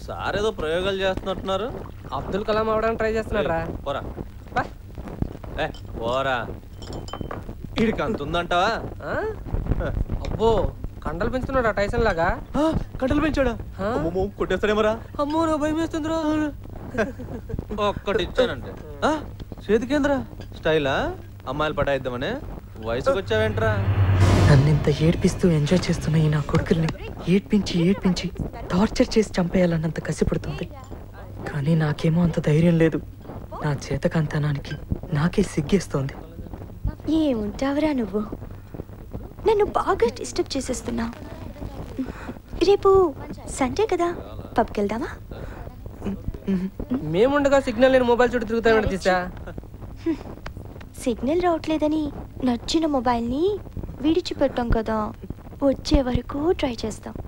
Sir ఏదో ప్రయోగాలు చేస్తున్నట్టున్నారు అబ్దుల్ కలాం అవడానికి ట్రై చేస్తున్నాడు రా ఏయ్, పోరా బా. ఏ పోరా వీడికి అంత ఉందంటావా ఆ? అబ్బో కండలు పెంచుతున్నాడు టైసన్ లాగా ఆ, కట్టలు పెంచాడా ఆ? అమ్మమ్మో, కొట్టేస్తాడేమరా అమ్మో నా భయం వేస్తుందిరా ఒక్కటి ఇచ్చానంటే ఆ, చేతికేంద్రా స్టైలా అమ్మాయిలు పటాయిద్దామనే వయసుకు వచ్చావేంట్రా నన్నింత ఏడ్పిస్తూ ఎంజాయ్ చేస్తున్న ఈ నా కొడుకుల్ని ఏడ్పించి ఏడ్పించి టార్చర్ చేసి చంపేయాలన్నంత కసిపడుతుంది కానీ నాకేమో అంత ధైర్యం లేదు నా చేతకంతనానికి నాకే సిగ్గేస్తోంది ఏముంటావురా నువ్వు నన్ను బాగా డిస్టర్బ్ చేసేస్తున్నావు రేపు సండే కదా పబ్కి వెళ్దామా మేముండగా సిగ్నల్ నేను మొబైల్ చుట్టూ తిరుగుతామని తీసా సిగ్నల్ రావట్లేదని నచ్చిన మొబైల్ని విడిచిపెట్టాం కదా వచ్చే వరకు ట్రై చేస్తాం